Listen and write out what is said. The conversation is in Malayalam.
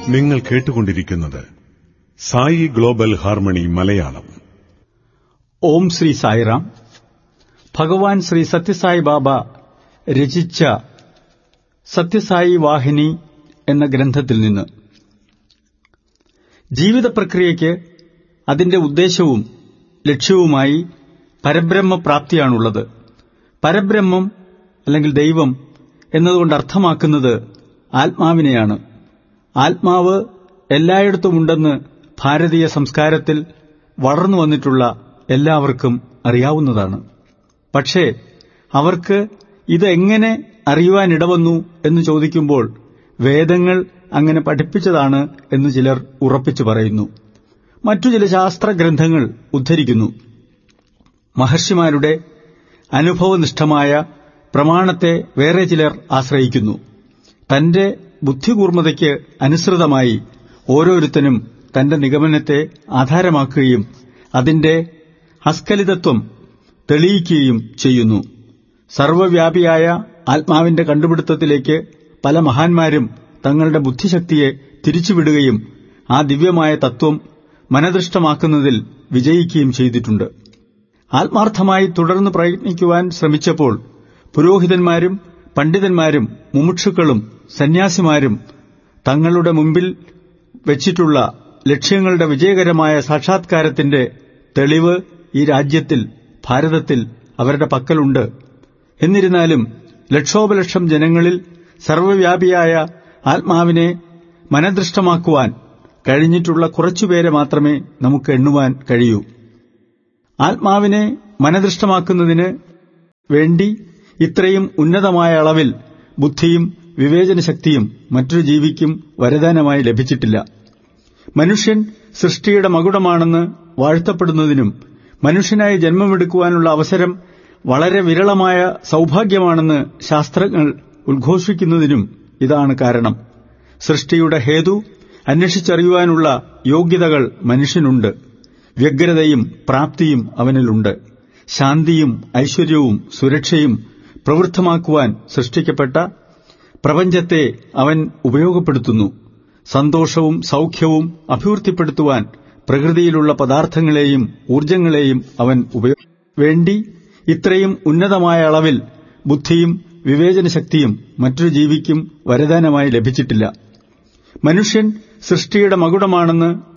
നിങ്ങൾ കേട്ടുകൊണ്ടിരിക്കുന്നത് സായി ഗ്ലോബൽ ഹാർമണി മലയാളം ഓം ശ്രീ സായിറാം ഭഗവാൻ ശ്രീ സത്യസായി ബാബ രചിച്ച സത്യസായി വാഹിനി എന്ന ഗ്രന്ഥത്തിൽ നിന്ന് ജീവിത പ്രക്രിയയ്ക്ക് അതിന്റെ ഉദ്ദേശവും ലക്ഷ്യവുമായി പരബ്രഹ്മപ്രാപ്തിയാണുള്ളത് പരബ്രഹ്മം അല്ലെങ്കിൽ ദൈവം എന്നതുകൊണ്ട് അർത്ഥമാക്കുന്നത് ആത്മാവിനെയാണ് ആത്മാവ് എല്ലായിടത്തുമുണ്ടെന്ന് ഭാരതീയ സംസ്കാരത്തിൽ വളർന്നു വന്നിട്ടുള്ള എല്ലാവർക്കും അറിയാവുന്നതാണ് പക്ഷേ അവർക്ക് ഇതെങ്ങനെ അറിയുവാനിടവന്നു എന്ന് ചോദിക്കുമ്പോൾ വേദങ്ങൾ അങ്ങനെ പഠിപ്പിച്ചതാണ് എന്ന് ചിലർ ഉറപ്പിച്ചു പറയുന്നു മറ്റു ചില ശാസ്ത്രഗ്രന്ഥങ്ങൾ ഉദ്ധരിക്കുന്നു മഹർഷിമാരുടെ അനുഭവനിഷ്ഠമായ പ്രമാണത്തെ വേറെ ചിലർ ആശ്രയിക്കുന്നു തന്റെ ബുദ്ധികൂർമ്മതയ്ക്ക് അനുസൃതമായി ഓരോരുത്തനും തന്റെ നിഗമനത്തെ ആധാരമാക്കുകയും അതിന്റെ അസ്ഖലിതത്വം തെളിയിക്കുകയും ചെയ്യുന്നു സർവവ്യാപിയായ ആത്മാവിന്റെ കണ്ടുപിടുത്തത്തിലേക്ക് പല മഹാന്മാരും തങ്ങളുടെ ബുദ്ധിശക്തിയെ തിരിച്ചുവിടുകയും ആ ദിവ്യമായ തത്വം മനദൃഷ്ടമാക്കുന്നതിൽ വിജയിക്കുകയും ചെയ്തിട്ടുണ്ട് ആത്മാർത്ഥമായി തുടർന്ന് പ്രയത്നിക്കുവാൻ ശ്രമിച്ചപ്പോൾ പുരോഹിതന്മാരും പണ്ഡിതന്മാരും മുമുക്ഷുക്കളും സന്യാസിമാരും തങ്ങളുടെ മുമ്പിൽ വെച്ചിട്ടുള്ള ലക്ഷ്യങ്ങളുടെ വിജയകരമായ സാക്ഷാത്കാരത്തിന്റെ തെളിവ് ഈ രാജ്യത്തിൽ ഭാരതത്തിൽ അവരുടെ പക്കലുണ്ട് എന്നിരുന്നാലും ലക്ഷോപലക്ഷം ജനങ്ങളിൽ സർവവ്യാപിയായ ആത്മാവിനെ മനദൃഷ്ടമാക്കുവാൻ കഴിഞ്ഞിട്ടുള്ള കുറച്ചുപേരെ മാത്രമേ നമുക്ക് എണ്ണുവാൻ കഴിയൂ ആത്മാവിനെ മനദൃഷ്ടമാക്കുന്നതിന് വേണ്ടി ഇത്രയും ഉന്നതമായ അളവിൽ ബുദ്ധിയും വിവേചനശക്തിയും മറ്റൊരു ജീവിക്കും വരദാനമായി ലഭിച്ചിട്ടില്ല മനുഷ്യൻ സൃഷ്ടിയുടെ മകുടമാണെന്ന് വാഴ്ത്തപ്പെടുന്നതിനും മനുഷ്യനായി ജന്മമെടുക്കുവാനുള്ള അവസരം വളരെ വിരളമായ സൌഭാഗ്യമാണെന്ന് ശാസ്ത്രജ്ഞർ ഉദ്ഘോഷിക്കുന്നതിനും ഇതാണ് കാരണം സൃഷ്ടിയുടെ ഹേതു അന്വേഷിച്ചറിയുവാനുള്ള യോഗ്യതകൾ മനുഷ്യനുണ്ട് വ്യഗ്രതയും പ്രാപ്തിയും അവനിലുണ്ട് ശാന്തിയും ഐശ്വര്യവും സുരക്ഷയും പ്രവൃത്തമാക്കുവാൻ സൃഷ്ടിക്കപ്പെട്ട പ്രപഞ്ചത്തെ അവൻ ഉപയോഗപ്പെടുത്തുന്നു സന്തോഷവും സൌഖ്യവും അഭിവൃദ്ധിപ്പെടുത്തുവാൻ പ്രകൃതിയിലുള്ള പദാർത്ഥങ്ങളെയും ഊർജ്ജങ്ങളെയും അവൻ ഉപയോഗ വേണ്ടി ഇത്രയും ഉന്നതമായ അളവിൽ ബുദ്ധിയും വിവേചനശക്തിയും മറ്റൊരു ജീവിക്കും വരദാനമായി ലഭിച്ചിട്ടില്ല മനുഷ്യൻ സൃഷ്ടിയുടെ മകുടമാണെന്ന്